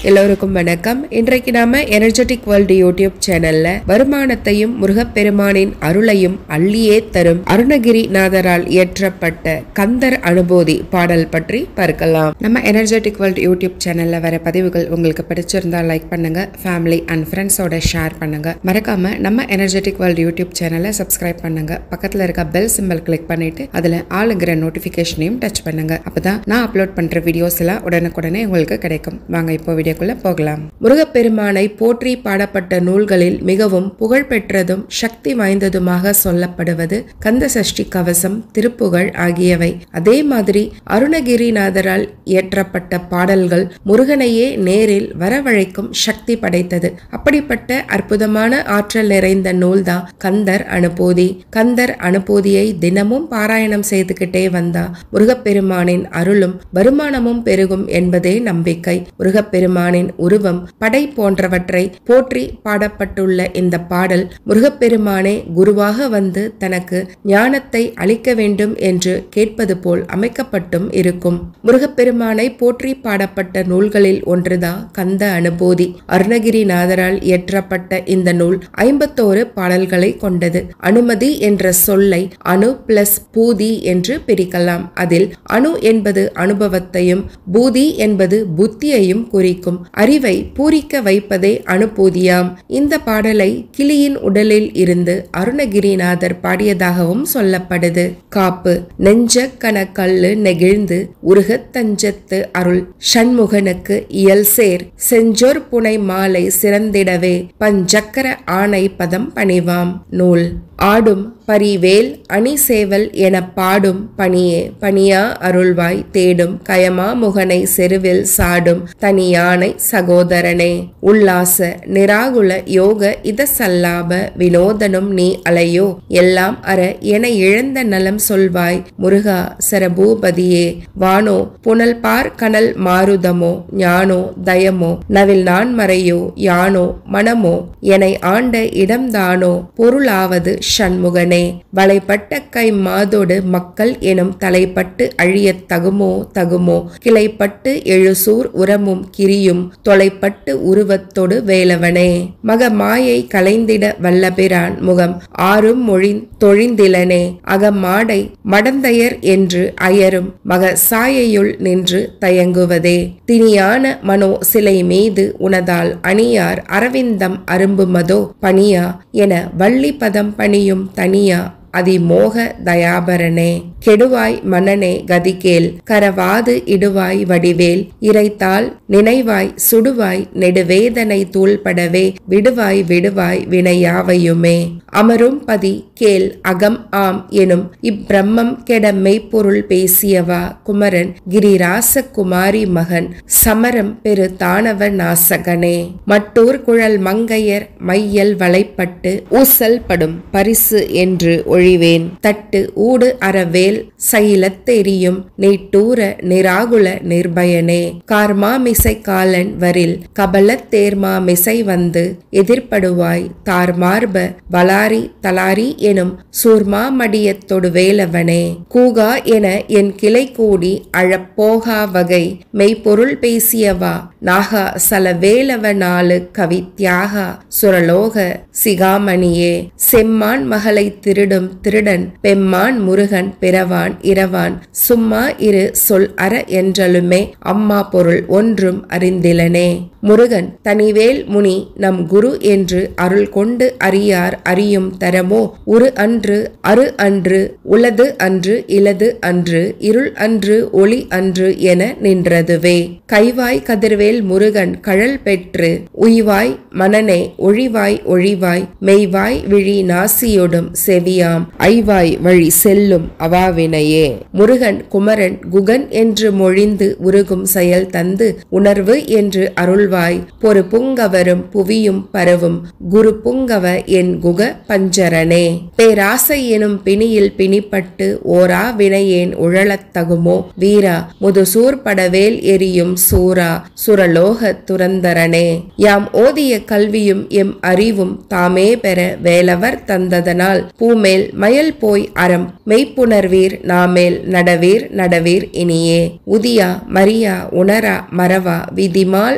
எல்லோருக்கும் வணக்கம் இன்றைக்கு நாம எனர்ஜெட்டிக் வேர்ல்டு யூடியூப் சேனல்ல வருமானத்தையும் முருகப்பெருமானின் அருளையும் அள்ளியே தரும் அருணகிரிநாதரால் இயற்றப்பட்ட கந்தர் அனுபூதி பாடல் பற்றி பார்க்கலாம் நம்ம எனர்ஜெட்டிக் வேர்ல்டு யூடியூப் சேனல்ல வர பதிவுகள் உங்களுக்கு பிடிச்சிருந்தா லைக் பண்ணுங்க ஃபேமிலி அண்ட் ஃப்ரெண்ட்ஸோட ஷேர் பண்ணுங்க மறக்காம நம்ம எனர்ஜெட்டிக் வேர்ல்டு யூடியூப் சேனலை சப்ஸ்கிரைப் பண்ணுங்க பக்கத்துல இருக்க பெல் சிம்பல் கிளிக் பண்ணிட்டு அதுல ஆளுங்கிற நோட்டிபிகேஷனையும் டச் பண்ணுங்க அப்பதான் நான் அப்லோட் பண்ற வீடியோஸ் எல்லாம் உடனுக்குடனே உங்களுக்கு கிடைக்கும் வாங்க இப்போ வீடியோக்குள்ள போகலாம் முருகப்பெருமானை போற்றி பாடப்பட்ட நூல்களில் மிகவும் புகழ்பெற்றதும் சக்தி வாய்ந்ததுமாக சொல்லப்படுவது கந்த சஷ்டி கவசம் திருப்புகழ் ஆகியவை அதே மாதிரி அருணகிரிநாதரால் இயற்றப்பட்ட பாடல்கள் முருகனையே நேரில் வரவழைக்கும் சக்தி படைத்தது அப்படிப்பட்ட அற்புதமான ஆற்றல் நிறைந்த நூல்தான் கந்தர் அனுபூதி கந்தர் அனுபூதியை தினமும் பாராயணம் செய்துகிட்டே வந்தா முருகப்பெருமானின் அருளும் வருமானமும் பெருகும் என்பதே நம்பிக்கை முருகப்பெருமானின் உருவம் படை போன்றவற்றை போற்றி பாடப்பட்டுள்ள இந்த பாடல் முருகப்பெருமானே குருவாக வந்து தனக்கு ஞானத்தை அளிக்க வேண்டும் என்று கேட்பது போல் அமைக்கப்பட்டும் இருக்கும் முருகப்பெருமானை போற்றி பாடப்பட்ட நூல்களில் ஒன்றுதான் கந்த அனுபூதி அருணகிரிநாதரால் இயற்றப்பட்ட இந்த நூல் ஐம்பத்தோரு பாடல்களை கொண்டது அனுமதி என்ற சொல்லை அணு பிளஸ் பூதி என்று பிரிக்கலாம் அதில் அணு என்பது அனுபவத்தையும் பூதி என்பது புத்தியையும் குறிக்கும் அறிவை பூரிக்க வைப்பதே அனுபூதியாம் இந்த பாடலை கிளியின் உடலில் இருந்து அருணகிரிநாதர் பாடியதாகவும் சொல்லப்படுது காப்பு நெஞ்ச கணக்கல்லு நெகிழ்ந்து உருகத் தஞ்சத்து அருள் சண்முகனுக்கு இயல் சேர் செஞ்சொர் புனை மாலை சிறந்திடவே பஞ்சக்கர ஆணை பதம் பணிவாம் நூல் ஆடும் பரிவேல் அணி சேவல் என பாடும் பணியே பணியா அருள்வாய் தேடும் கயமா முகனை செருவில் சாடும் தனியானை சகோதரனே உல்லாச நிராகுல யோக இத சல்லாப வினோதனும் நீ அலையோ எல்லாம் அற என இழந்த நலம் சொல்வாய் முருகா சரபூபதியே வானோ புனல் பார் கனல் மாருதமோ ஞானோ தயமோ நவில் நான் மறையோ யானோ மனமோ எனை ஆண்ட இடம்தானோ பொருளாவது சண்முகனே வளைப்பட்ட கை மாதோடு மக்கள் எனும் தலைப்பட்டு அழியத் தகுமோ தகுமோ கிளைப்பட்டு எழுசூர் உரமும் கிரியும் தொலைப்பட்டு உருவத்தொடு வேலவனே மக மாயை கலைந்திட வல்லபிரான் முகம் ஆறும் மொழி தொழிந்திலனே அகமாடை மடந்தையர் என்று அயரும் மக சாயையுள் நின்று தயங்குவதே திணியான மனோ சிலை மீது உனதால் அணியார் அரவிந்தம் அரும்பு மதோ பணியா என வள்ளி பதம் பணியும் தனியா அதிமோக தயாபரனே கெடுவாய் மன்னனே கதிகேல் கரவாது இடுவாய் வடிவேல் இறைத்தால் நினைவாய் சுடுவாய் நெடுவேதனை தூள்படவே விடுவாய் விடுவாய் வினையாவையுமே அமரும் பதி கேள் அகம் ஆம் எனும் இப்பிரம்மம் கெட மெய்ப்பொருள் பேசியவா குமரன் கிரிராச குமாரி மகன் சமரம் பெரு தானவ நாசகனே மட்டூர் குழல் மங்கையர் மையல் வளைப்பட்டு ஊசல் படும் பரிசு என்று ஒழிவேன் தட்டு ஊடு அறவேல் சைலத்தெரியும் நீட்டூர நிராகுல நிர்பயனே கார்மாமிசை காலன் வரில் கபல தேர்மாமிசை வந்து எதிர்ப்படுவாய் தார்மார்ப வளாரி தலாரி எனும் சூர்மாமடியத்தொடு வேலவனே கூகா என என் கிளை கூடி அழப்போகா வகை மெய்ப்பொருள் பேசியவா நாகா சல வேலவ நாலு கவித்யாகா சுரலோக சிகாமணியே செம்மான் மகளை திருடும் திருடன் பெம்மான் முருகன் பிறவான் இரவான் சும்மா இரு சொல் அற என்றலுமே அம்மா பொருள் ஒன்றும் அறிந்திலனே முருகன் தனிவேல் முனி நம் குரு என்று அருள் கொண்டு அறியார் அறியும் தரமோ உரு அன்று அரு அன்று உளது அன்று இலது அன்று இருள் அன்று ஒளி அன்று என நின்றதுவே கைவாய் கதிர்வேல் முருகன் கழல் பெற்று உய்வாய் மனனே ஒழிவாய் ஒழிவாய் மெய்வாய் விழி நாசியொடும் செவியாம் ஐவாய் வழி செல்லும் அவாவினையே முருகன் குமரன் குகன் என்று மொழிந்து உருகும் செயல் தந்து உணர்வு என்று அருள்வாய் பொறு புங்கவரும் புவியும் பரவும் குரு புங்கவ என் குக பஞ்சரனே பேராசை எனும் பிணியில் பிணிப்பட்டு ஓரா வினையேன் உழலத் தகுமோ வீரா முதுசூர் படவேல் எரியும் சூரா சுரலோக துரந்தரனே யாம் ஓதிய கல்வியும் எம் அறிவும் தாமே பெற வேலவர் தந்ததனால் பூமேல் மயல் போய் அறம் மெய்ப்புணர்வீர் நாமேல் நடவீர் நடவீர் இனியே உதியா மரியா உணரா மறவா விதிமால் அறியா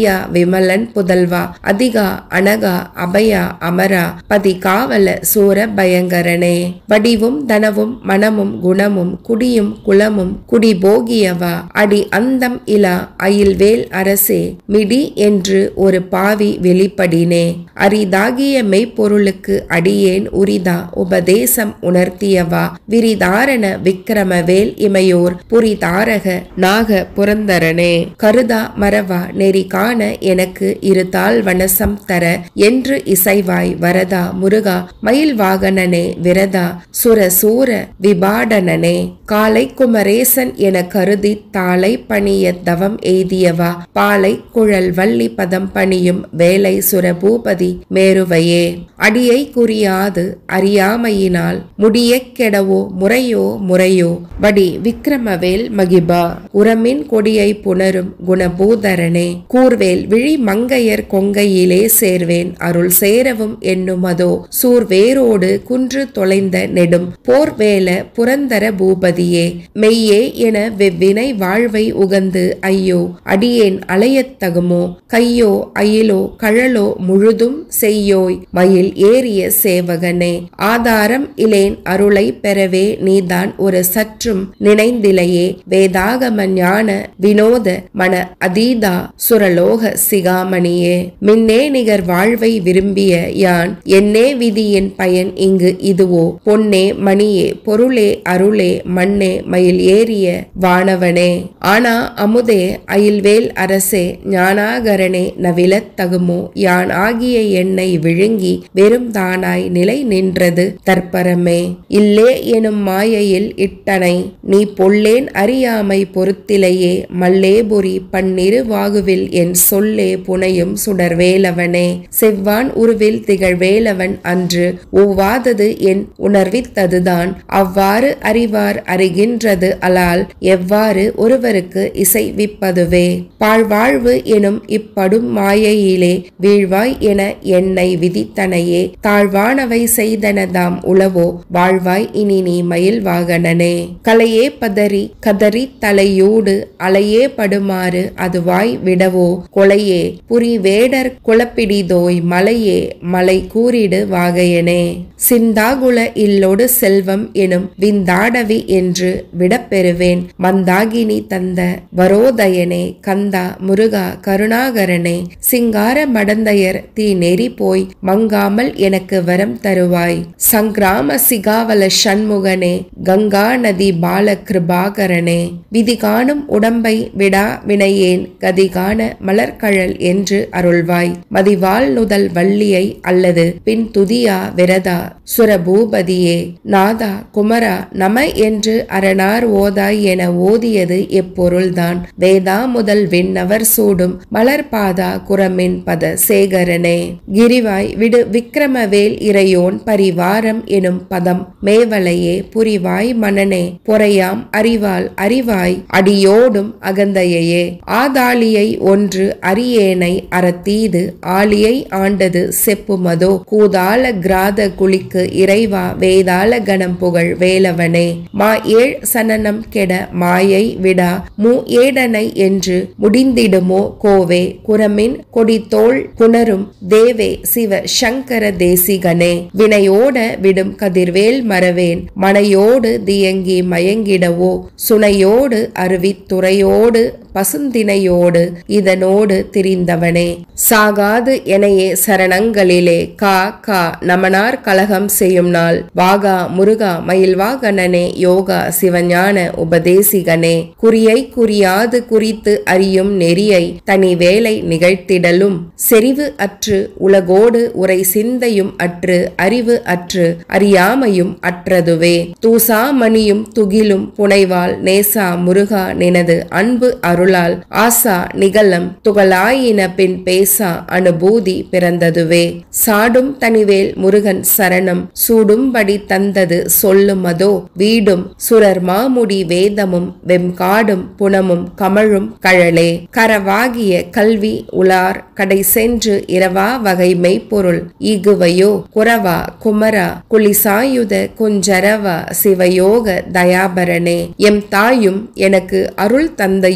அரியா விமலன் புதல்வா அதிகா அனகா அபயா அமரா பதி காவல சூர பயங்கரனே வடிவும் தனவும் மனமும் குணமும் குடியும் குலமும் குடி போகியவா அடி அந்தம் இலா அயில்வேல் அரசே மிடி என்று ஒரு பாவி வெளிப்படினே அரிதாகிய மெய்ப்பொருளுக்கு அடியேன் உரிதா உபதேசம் உணர்த்தியவா விரிதாரண விக்கிரமவேல் இமையோர் புரிதாரக நாக புரந்தரனே கருதா மரவா நெறி காண எனக்கு இருதால் வனசம் தர என்று இசைவாய் வரதா முருகா மயில் வாகனனே விரதா சுர சூர விபாடனனே காலை குமரேசன் என கருதி தாளை பணிய தவம் எய்தியவா பாலை குழல் வள்ளி பதம் பணியும் வேலை சுரபூபதி மேருவையே அடியை குறியாது அறியாமையினால் முடிய கெடவோ முறையோ முறையோ வடி விக்ரமவேல் மகிபா உரமின் கொடியை புணரும் குணபூதரனே கூர்வேல் விழி மங்கையர் கொங்கையிலே சேர்வேன் அருள் சேரவும் எண்ணுமதோ சூர்வேரோடு குன்று தொலைந்த நெடும் போர்வேல புரந்தர பூபதியே மெய்யே என வெவ்வினை வாழ்வை உகந்து ஐயோ அடியேன் அலையத் தகுமோ கையோ அயிலோ கழலோ முழுதும் செய்யோய் மயில் ஏறிய சேவகனே ஆதாரம் இலேன் அருளை பெறவே நீதான் ஒரு சற்றும் நினைந்திலையே வேதாகம ஞான வினோத மன அதீதா சுரலோக சிகாமணியே மின்னே நிகர் வாழ்வை விரும்பிய யான் என்னே விதியின் பயன் இங்கு இதுவோ பொன்னே மணியே பொருளே அருளே மண்ணே மயில் ஏறிய வானவனே ஆனா அமுதே அயில்வேல் அரசே ஞானாகரனே நவிலத் தகுமோ யான் ஆகிய என்னை விழுங்கி வெறும் தானாய் நிலை நின்றது தற்பரமே இல்லே எனும் மாயையில் இட்டனை நீ பொல்லேன் அறியாமை பொறுத்திலையே மல்லேபுரி பன்னிரு வாகுவில் என் சொல்லே புனையும் சுடர்வேலவனே செவ்வான் உருவில் திகழ்வேலவன் அன்று ஒவ்வாதது என் உணர்வித்ததுதான் அவ்வாறு அறிவார் அறிகின்றது அலால் எவ்வாறு ஒருவருக்கு இசைவிப்பதுவே பாழ்வாழ்வு எனும் இப்படும் மாயையிலே வீழ்வாய் என என்னை விதித்தனையே தாழ்வானவை செய்தனதாம் உளவோ வாழ்வாய் இனி நீ மயில் வாகனனே கலையே பதறி கதறி தலையோடு அலையே படுமாறு அதுவாய் விடவோ கொலையே புரி வேடர் குலப்பிடிதோய் மலையே மலை கூறிடு வாகையனே சிந்தாகுல இல்லொடு செல்வம் எனும் விந்தாடவி என்று விடப்பெறுவேன் மந்தாகினி தந்த வரோதயனே கந்தா முருகா கருணாகரனே சிங்கார மடந்தையர் தீ நெறி போய் மங்காமல் எனக்கு வரம் தருவாய் சங்கிராம சிகாவல சண்முகனே கங்கா நதி பால கிருபாகரனே விதி காணும் உடம்பை விடா வினையேன் கதி காண மலர்கழல் என்று அருள்வாய் மதிவாள் நுதல் வள்ளியை அல்லது பின் துதியா விரதா சுரபூபதியே நாதா குமரா நம என்று அரணார் ஓதாய் என ஓதியது எப்பொருள்தான் வேதா முதல் விண்ணவர் சூடும் மலர்பாதா குரமின் பத சேகரனே கிரிவாய் விடு விக்ரமவேல் இறையோன் பரிவாரம் எனும் பதம் மேவலையே புரிவாய் மனனே பொறையாம் அறிவால் அறிவாய் அடியோடும் அகந்தையே ஆதாளியை ஒன்று அரியேனை அறத்தீது ஆளியை ஆண்டது செப்புமதோ கூதால கிராத குளிக்கு இறைவா வேதாள கணம் புகழ் வேலவனே மா ஏழ் சனனம் கெட மாயை விடா மூ ஏடனை என்று முடிந்திடுமோ கோவே குரமின் கொடித்தோள் புணரும் தேவே சிவ சங்கர தேசிகனே வினையோட விடும் கதிர்வேல் மறவேன் மனையோடு தியங்கி மயங்கிடவோ சுனையோடு அருவித்துறையோடு பசுந்தினையோடு இதனோடு திரிந்தவனே சாகாது எனையே சரணங்களிலே கா கா நமனார் கலகம் செய்யும் நாள் வாகா முருகா மயில்வாகனனே யோகா சிவஞான உபதேசிகனே குறியை குறியாது குறித்து அறியும் நெறியை தனி வேலை நிகழ்த்திடலும் செறிவு அற்று உலகோடு உரை சிந்தையும் அற்று அறிவு அற்று அறியாமையும் அற்றதுவே தூசா மணியும் துகிலும் புனைவால் நேசா முருகா நினது அன்பு அருளால் ஆசா நிகழம் துகளாயின பின் பேசா அனுபூதி பிறந்ததுவே சாடும் தனிவேல் முருகன் சரணம் சூடும்படி தந்தது சொல்லுமதோ வீடும் சுரர் மாமுடி வேதமும் வெம்காடும் புனமும் கமழும் கழலே கரவாகிய கல்வி உலார் கடை சென்று இரவா வகை மெய்ப்பொருள் ஈகுவையோ குரவா குமரா குலிசாயுத குஞ்சரவா சிவயோக தயாபரனே எம் தாயும் எனக்கு அருள் தந்தையும் நீ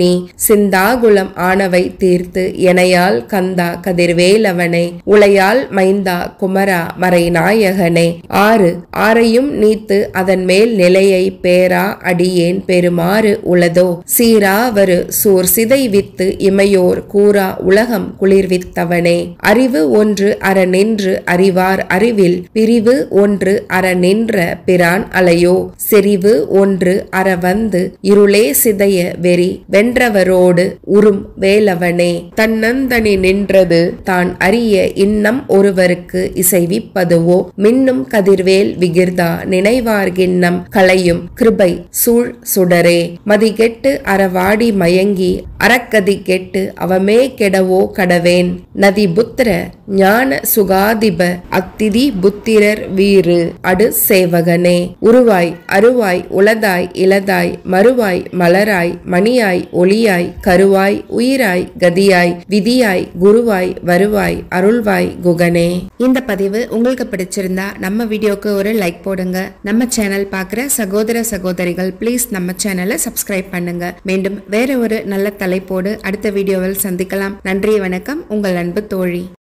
நீ சிந்தாகுலம் ஆனவை தீர்த்து எனையால் கந்தா கதிர்வேலவனே உளையால் மைந்தா குமரா மறை நாயகனே ஆறு ஆரையும் நீத்து அதன் மேல் நிலையை பேரா அடியேன் பெருமாறு உளதோ சீராவரு சூர் சிதை வித்து இமையோர் கூறா உலகம் குளிர்வித்தவனே அறிவு ஒன்று அற நின்று அறிவார் அறிவில் பிரிவு ஒன்று அற நின்ற பிரான் அலையோ செறிவு ஒன்று அற வந்து இருளே சிதைய வெறி வென்றவரோடு உறும் வேலவனே தன்னந்தனி நின்றது தான் அறிய இன்னம் ஒருவருக்கு இசைவிப்பதுவோ மின்னும் கதிர்வேல் விகிர்தா நினைவார்கின்னம் களையும் கிருபை சூழ் சுடரே மதிகெட்டு அறவாடி மயங்கி அறக்கதி கெட்டு அவமே கெடவோ கடவேன் நதி புத்திர ஞான சுகாதிப அத்திதி புத்திரர் வீறு அடு சேவகனே உருவாய் அருவாய் உளதாய் இலதாய் மறுவாய் மலராய் மணியாய் ஒளியாய் கருவாய் உயிராய் கதியாய் விதியாய் குருவாய் வருவாய் அருள்வாய் குகனே இந்த பதிவு உங்களுக்கு பிடிச்சிருந்தா நம்ம வீடியோக்கு ஒரு லைக் போடுங்க நம்ம சேனல் பார்க்குற சகோதர சகோதரிகள் ப்ளீஸ் நம்ம சேனலை சப்ஸ்கிரைப் பண்ணுங்க மீண்டும் வேற ஒரு நல்ல தலைப்போடு அடுத்த வீடியோவில் சந்திக்கலாம் நன்றி வணக்கம் உங்கள் அன்பு தோழி